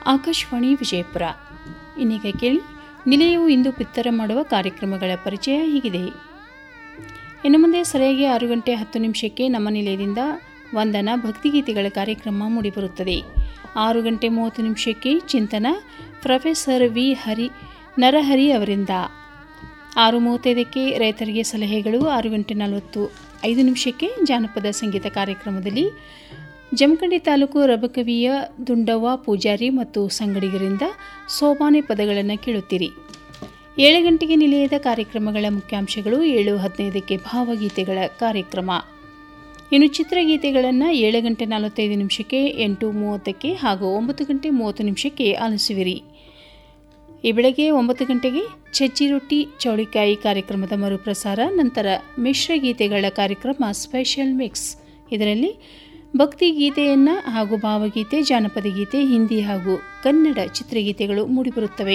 ಆಕಾಶವಾಣಿ ವಿಜಯಪುರ ಇನ್ನೀಗ ಕೇಳಿ ನಿಲಯವು ಇಂದು ಬಿತ್ತರ ಮಾಡುವ ಕಾರ್ಯಕ್ರಮಗಳ ಪರಿಚಯ ಹೀಗಿದೆ ಇನ್ನು ಮುಂದೆ ಸರಿಯಾಗಿ ಆರು ಗಂಟೆ ಹತ್ತು ನಿಮಿಷಕ್ಕೆ ನಮ್ಮ ನಿಲಯದಿಂದ ವಂದನ ಭಕ್ತಿಗೀತೆಗಳ ಕಾರ್ಯಕ್ರಮ ಮೂಡಿಬರುತ್ತದೆ ಆರು ಗಂಟೆ ಮೂವತ್ತು ನಿಮಿಷಕ್ಕೆ ಚಿಂತನ ಪ್ರೊಫೆಸರ್ ವಿ ಹರಿ ನರಹರಿ ಅವರಿಂದ ಆರು ಮೂವತ್ತೈದಕ್ಕೆ ರೈತರಿಗೆ ಸಲಹೆಗಳು ಆರು ಗಂಟೆ ನಲವತ್ತು ಐದು ನಿಮಿಷಕ್ಕೆ ಜಾನಪದ ಸಂಗೀತ ಕಾರ್ಯಕ್ರಮದಲ್ಲಿ ಜಮಖಂಡಿ ತಾಲೂಕು ರಬಕವಿಯ ದುಂಡವ್ವ ಪೂಜಾರಿ ಮತ್ತು ಸಂಗಡಿಗರಿಂದ ಸೋಮಾನೆ ಪದಗಳನ್ನು ಕೇಳುತ್ತೀರಿ ಏಳು ಗಂಟೆಗೆ ನಿಲಯದ ಕಾರ್ಯಕ್ರಮಗಳ ಮುಖ್ಯಾಂಶಗಳು ಏಳು ಹದಿನೈದಕ್ಕೆ ಭಾವಗೀತೆಗಳ ಕಾರ್ಯಕ್ರಮ ಇನ್ನು ಚಿತ್ರಗೀತೆಗಳನ್ನು ಏಳು ಗಂಟೆ ನಲವತ್ತೈದು ನಿಮಿಷಕ್ಕೆ ಎಂಟು ಮೂವತ್ತಕ್ಕೆ ಹಾಗೂ ಒಂಬತ್ತು ಗಂಟೆ ಮೂವತ್ತು ನಿಮಿಷಕ್ಕೆ ಆಲಿಸುವಿರಿ ಈ ಬೆಳಗ್ಗೆ ಒಂಬತ್ತು ಗಂಟೆಗೆ ಚಜ್ಜಿ ರೊಟ್ಟಿ ಚೌಳಿಕಾಯಿ ಕಾರ್ಯಕ್ರಮದ ಮರುಪ್ರಸಾರ ನಂತರ ಮಿಶ್ರ ಗೀತೆಗಳ ಕಾರ್ಯಕ್ರಮ ಸ್ಪೆಷಲ್ ಮಿಕ್ಸ್ ಇದರಲ್ಲಿ ಭಕ್ತಿ ಗೀತೆಯನ್ನು ಹಾಗೂ ಭಾವಗೀತೆ ಜಾನಪದ ಗೀತೆ ಹಿಂದಿ ಹಾಗೂ ಕನ್ನಡ ಚಿತ್ರಗೀತೆಗಳು ಮೂಡಿಬರುತ್ತವೆ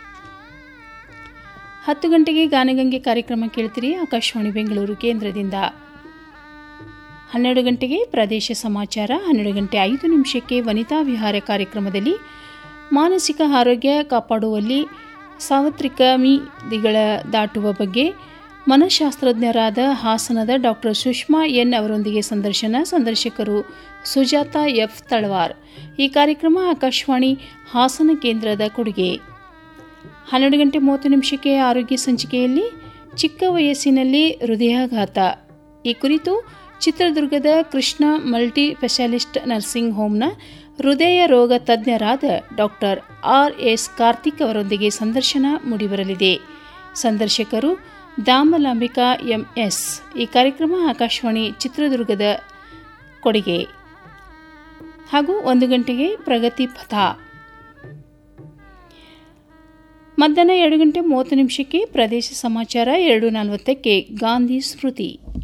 ಹತ್ತು ಗಂಟೆಗೆ ಗಾನಗಂಗೆ ಕಾರ್ಯಕ್ರಮ ಕೇಳ್ತೀರಿ ಆಕಾಶವಾಣಿ ಬೆಂಗಳೂರು ಕೇಂದ್ರದಿಂದ ಹನ್ನೆರಡು ಗಂಟೆಗೆ ಪ್ರದೇಶ ಸಮಾಚಾರ ಹನ್ನೆರಡು ಗಂಟೆ ಐದು ನಿಮಿಷಕ್ಕೆ ವನಿತಾ ವಿಹಾರ ಕಾರ್ಯಕ್ರಮದಲ್ಲಿ ಮಾನಸಿಕ ಆರೋಗ್ಯ ಕಾಪಾಡುವಲ್ಲಿ ಸಾರ್ವತ್ರಿಕ ಮಿತಿಗಳ ದಾಟುವ ಬಗ್ಗೆ ಮನಃಶಾಸ್ತ್ರಜ್ಞರಾದ ಹಾಸನದ ಡಾಕ್ಟರ್ ಸುಷ್ಮಾ ಎನ್ ಅವರೊಂದಿಗೆ ಸಂದರ್ಶನ ಸಂದರ್ಶಕರು ಸುಜಾತ ಎಫ್ ತಳವಾರ್ ಈ ಕಾರ್ಯಕ್ರಮ ಆಕಾಶವಾಣಿ ಹಾಸನ ಕೇಂದ್ರದ ಕೊಡುಗೆ ಹನ್ನೆರಡು ಗಂಟೆ ಮೂವತ್ತು ನಿಮಿಷಕ್ಕೆ ಆರೋಗ್ಯ ಸಂಚಿಕೆಯಲ್ಲಿ ಚಿಕ್ಕ ವಯಸ್ಸಿನಲ್ಲಿ ಹೃದಯಾಘಾತ ಈ ಕುರಿತು ಚಿತ್ರದುರ್ಗದ ಕೃಷ್ಣ ಮಲ್ಟಿ ಸ್ಪೆಷಾಲಿಸ್ಟ್ ನರ್ಸಿಂಗ್ ಹೋಮ್ನ ಹೃದಯ ರೋಗ ತಜ್ಞರಾದ ಡಾಕ್ಟರ್ ಆರ್ ಎಸ್ ಕಾರ್ತಿಕ್ ಅವರೊಂದಿಗೆ ಸಂದರ್ಶನ ಮೂಡಿಬರಲಿದೆ ಸಂದರ್ಶಕರು ದಾಮಲಾಂಬಿಕಾ ಎಂಎಸ್ ಈ ಕಾರ್ಯಕ್ರಮ ಆಕಾಶವಾಣಿ ಚಿತ್ರದುರ್ಗದ ಕೊಡುಗೆ ಹಾಗೂ ಒಂದು ಗಂಟೆಗೆ ಪ್ರಗತಿ ಪಥ ಮಧ್ಯಾಹ್ನ ಎರಡು ಗಂಟೆ ಮೂವತ್ತು ನಿಮಿಷಕ್ಕೆ ಪ್ರದೇಶ ಸಮಾಚಾರ ಎರಡು ನಲವತ್ತಕ್ಕೆ ಗಾಂಧಿ ಸ್ಮೃತಿ